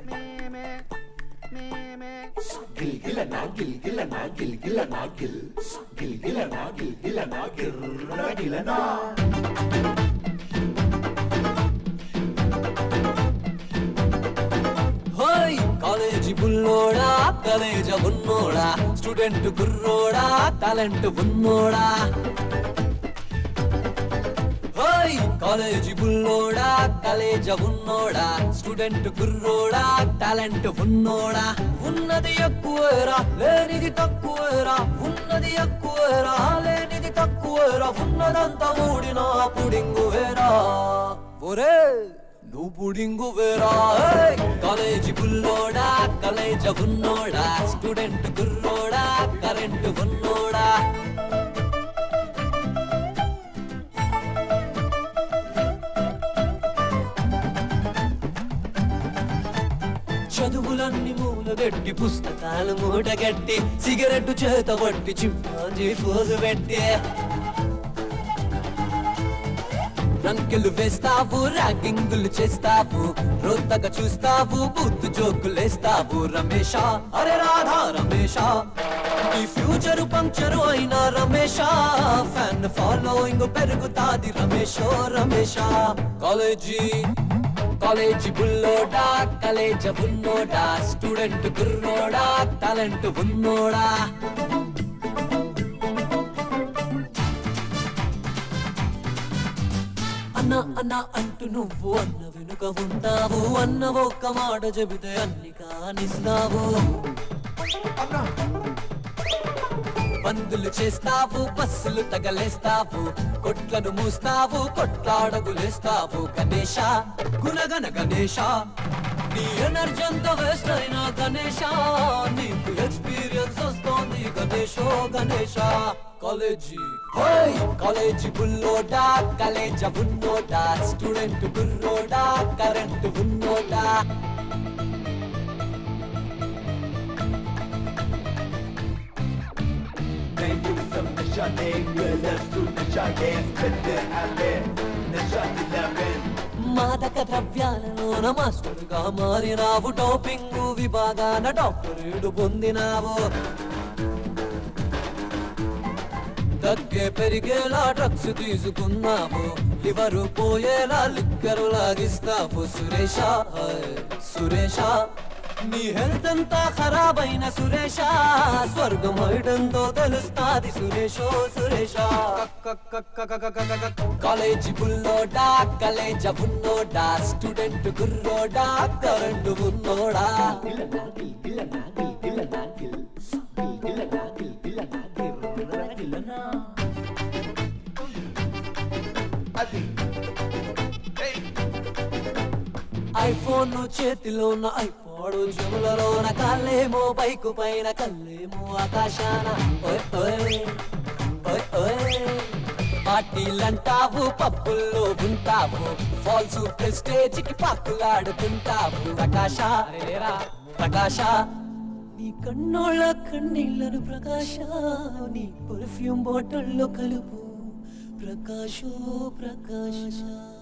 గిల్గిలనా గిల్గిలనా గిల్గిలనా గిల్ గిల్గిలనా గిల్గిలనా గిర్రగిలనా హోయ్ కాలేజీ బుల్లోడా కాలేజ ఉన్నోడా స్టూడెంట్ కుర్రోడా టాలెంట్ ఉన్నోడా హోయ్ కాలేజీ బుల్లోడా కాలేజ ఉన్నోడా స్టూడెంట్ కుర్రోడా టాలెంట్ ఉన్నోడా ఉన్నది ఎక్కువరా లేనిది తక్కువరా ఉన్నది ఎక్కువరా లేనిది తక్కువరా ఉన్నదంతా ఊడిన పుడింగు వేరా ఒరే నువ్వు పుడింగు వేరా ఏయ్! కాలేజీ బుల్లోడా కాలేజ ఉన్నోడా స్టూడెంట్ కుర్రోడా కరెంట్ ఉన్నోడా చదువులన్నీ మూలగట్టి పుస్తకాలు మూటగట్టి సిగరెట్ చేత పట్టి చింపాజీ పోజు పెట్టి రంకెలు వేస్తావు ర్యాగింగులు చేస్తావు రోత్తగా చూస్తావు బుద్ధు జోకులేస్తావు రమేష అరే రాధా రమేష ఈ ఫ్యూచర్ పంక్చర్ అయిన రమేష ఫ్యాన్ ఫాలోయింగ్ పెరుగుతాది రమేషో రమేష కాలేజీ కాలేజీ బుల్లోడా కాలేజ్ ఉన్నోడా స్టూడెంట్ గుర్రోడా టాలెంట్ ఉన్నోడా అన్న అన్న అంటూ నువ్వు అన్న వెనుక ఉంటావు అన్న ఒక్క మాట చెబితే అన్ని కానిస్తావు బందులు చేస్తావు బస్సులు తగలేస్తావు కొట్లను మూస్తావు కొట్లాడగులేస్తావు గణేష గుణగణ గణేష నీ ఎనర్జీ అంతా వేస్ట్ అయినా గణేష నీకు ఎక్స్పీరియన్స్ వస్తోంది గణేషో గణేష కాలేజీ హోయ్ కాలేజీ బుల్లోడా కాలేజ ఉన్నోడా స్టూడెంట్ బుర్రోడా కరెంట్ ఉన్నోడా نيوسف نشاني ولفتو نشاني بدر عليه نشان اللبن మాదక ద్రవ్యాలలోన మాస్టర్గా మారినావు డోపింగ్ విభాగాన డాక్టరేడు పొందినావు తగ్గే పెరిగేలా డ్రగ్స్ తీసుకున్నావు లివరు పోయేలా లిక్కరు లాగిస్తావు సురేష హాయ్, సురేష నీ హెల్త్ అంతా ఖరాబైన సురేష స్వర్గం అయిడంతో తెలుస్తాది సురేషో సురేష కాలేజీ బుల్లోడా కాలేజ ఉన్నోడా స్టూడెంట్ గుర్రోడా కరెంటు ఉన్నోడా గిల్గిలనా గిల్గిలనా గిల్గిలనా గిల్ గిల్గిలనా గిల్గిలనా గిర్రగిలనా అది ఐఫోన్ చేతిలోన ఐపాడు జములలోన కాళ్ళేమో బైకు పైన కళ్ళేమో ఆకాశాన ఓయ్ ఓయ్ ఓయ్ ఓయ్ పార్టీలంటావు పబ్బుల్లో ఉంటావు ఫాల్స్ ప్రెస్టేజ్ కి పాకులాడుతుంటావు ప్రకాశ ప్రకాశ నీ కన్నోళ్ళ కన్నీళ్లను ప్రకాశ నీ పర్ఫ్యూమ్ బాటిల్లో కలుపు ప్రకాశో ప్రకాశ